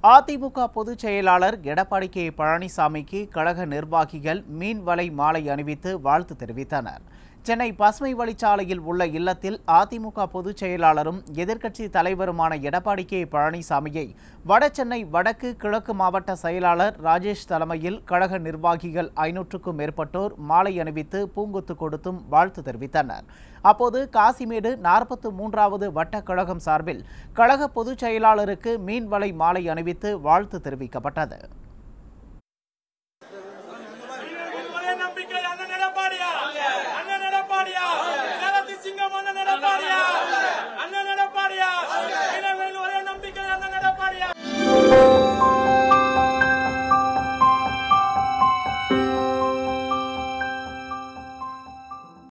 அதிமுக பொதுச் செயலாளர் எடப்பாடி கே பழனிசாமிக்கு கழக நிர்வாகிகள் மீன் வலை மாலை அணிவித்து வாழ்த்து தெரிவித்தனர் சென்னை பசுமை வழிச்சாலையில் உள்ள இல்லத்தில் அதிமுக பொதுச் செயலாளரும் எதிர்க்கட்சி தலைவருமான எடப்பாடி கே பழனிசாமியை வடசென்னை வடக்கு கிழக்கு மாவட்ட செயலாளர் ராஜேஷ் தலைமையில் கழக நிர்வாகிகள் ஐநூற்றுக்கும் மேற்பட்டோர் மாலை அணிவித்து பூங்கொத்து கொடுத்தும் வாழ்த்து தெரிவித்தனர் அப்போது காசிமேடு நாற்பத்து மூன்றாவது வட்ட கழகம் சார்பில் கழக பொதுச் செயலாளருக்கு மீன் வலை மாலை அணிவித்து வாழ்த்து தெரிவிக்கப்பட்டது